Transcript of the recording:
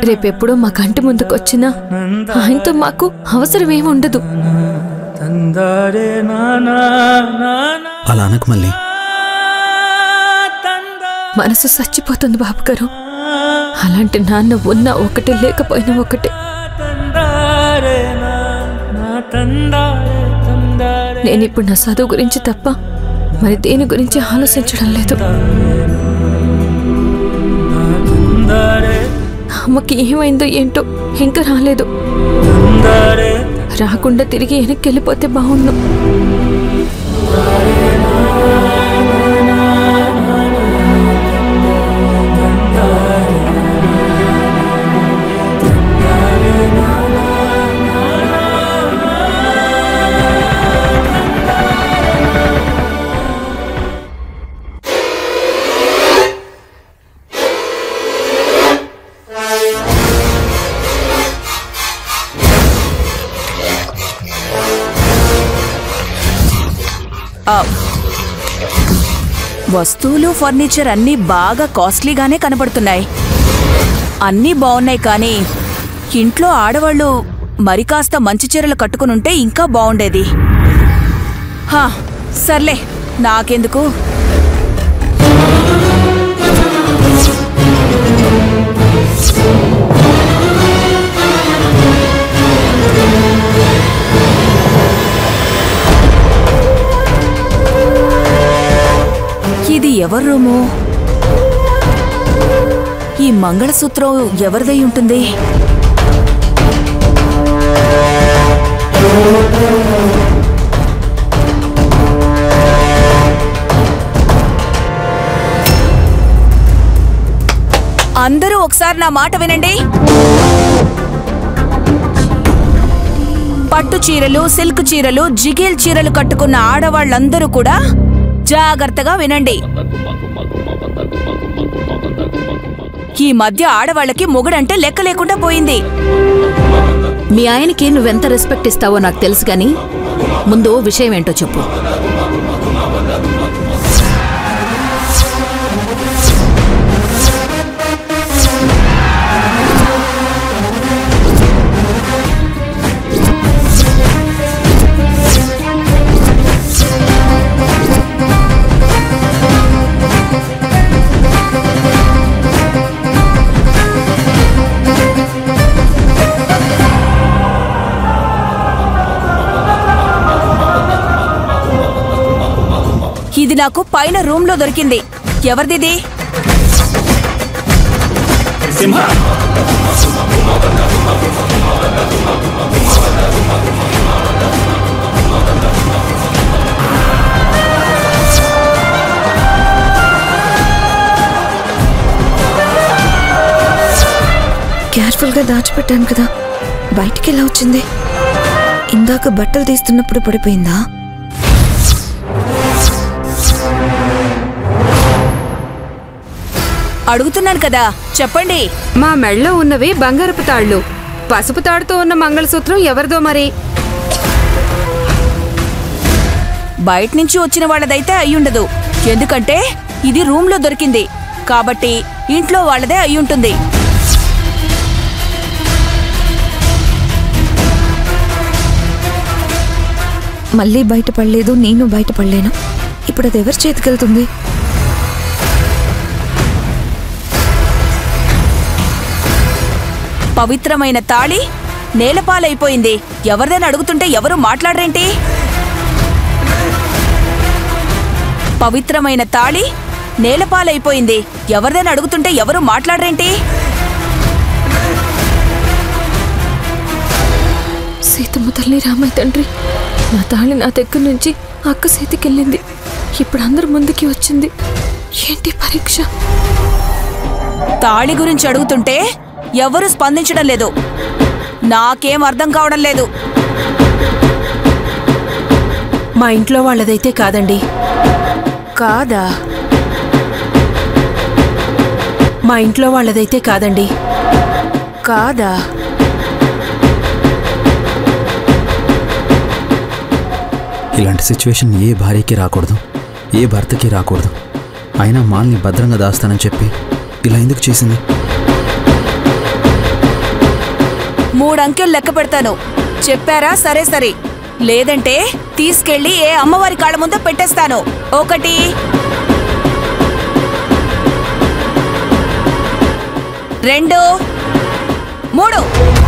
రేపెప్పుడో మా కంటి ముందుకు వచ్చినా ఆయనతో మాకు అవసరం ఏమి ఉండదు ತಂದರೆ ನಾನ ನಾನ అలా అనకు మళ్ళీ మనసు చచ్చిపోతుంది బాబు గారు అలాంటి నాన్న ఉన్నా ఒకటే లేకపోయినా ఒకటే ತಂದಾರೆ ನಾ ನಾ ತಂದಾರೆ ತಂದಾರೆ నేను ఇప్పుడు నా చదువు గురించి తప్ప మరి దేని గురించి ఆలోచించడం లేదు ತಂದಾರೆ అమ్మకి ఏమైందో ఏంటో ఇంకా రాలేదు ತಂದಾರೆ రాకుండా తిరిగి వెనక్కి వెళ్ళిపోతే బాగుండు ఆ, వస్తువులు ఫర్నిచర్ అన్నీ బాగా కాస్ట్లీగానే కనబడుతున్నాయి అన్నీ బాగున్నాయి కానీ ఇంట్లో ఆడవాళ్ళు మరి కాస్త మంచి చీరలు కట్టుకునుంటే ఇంకా బాగుండేది హా సర్లే నాకెందుకు ఇది ఎవరి రూము ఈ మంగళసూత్రం ఎవరిదై ఉంటుంది అందరూ ఒకసారి నా మాట వినండి పట్టు చీరలు సిల్క్ చీరలు జిగేల్ చీరలు కట్టుకున్న ఆడవాళ్ళందరూ కూడా జాగ్రత్తగా వినండి ఈ మధ్య ఆడవాళ్ళకి మొగుడంటే లెక్క లేకుండా పోయింది మీ ఆయనకి నువ్వెంత రెస్పెక్ట్ ఇస్తావో నాకు తెలుసు కానీ ముందు విషయం ఏంటో చెప్పు ఇది నాకు పైన రూమ్ లో దొరికింది ఎవరిదిది కేర్ఫుల్ గా దాచిపెట్టాను కదా బయటికి ఎలా వచ్చింది ఇందాక బట్టలు తీస్తున్నప్పుడు పడిపోయిందా అడుగుతున్నాను కదా చెప్పండి మా మెళ్ళో ఉన్నవి బంగారపు తాళ్ళు పసుపు తాడుతో ఉన్న మంగళసూత్రం ఎవరిదో మరి బయట నుంచి వచ్చిన వాళ్ళదైతే అయ్యుండదు ఎందుకంటే ఇది రూమ్ లో దొరికింది కాబట్టి ఇంట్లో వాళ్ళదే అయ్యుంటుంది మళ్ళీ బయటపడలేదు నేను బయటపడలేను ఇప్పుడు అది ఎవరి చేతికెళ్తుంది పవిత్రమైన తాళి నేలపాలైపోయింది ఎవరిదైనా అడుగుతుంటే ఎవరు మాట్లాడరేంటి పవిత్రమైన తాళి నేలపాలైపోయింది ఎవరిదైనా అడుగుతుంటే ఎవరు మాట్లాడరేంటి సీతమ్మ తల్లి రామయ్య తండ్రి నా తాళి నా దగ్గర నుంచి అక్క చేతికెళ్ళింది ఇప్పుడు అందరి ముందుకి వచ్చింది ఏంటి పరీక్ష తాళి గురించి అడుగుతుంటే ఎవరు స్పందించడం లేదు నాకేం అర్థం కావడం లేదు మా ఇంట్లో వాళ్ళదైతే కాదండి కాదా మా ఇంట్లో వాళ్ళదైతే కాదండి కాదా ఇలాంటి సిచ్యువేషన్ ఏ భార్యకి రాకూడదు ఏ భర్తకి రాకూడదు అయినా మాల్ని భద్రంగా దాస్తానని చెప్పి ఇలా ఎందుకు చేసింది మూడంకెలు లెక్క పెడతాను చెప్పారా సరే సరే లేదంటే తీసుకెళ్లి ఏ అమ్మవారి కాళ్ళ ముందో పెట్టేస్తాను ఒకటి రెండు మూడు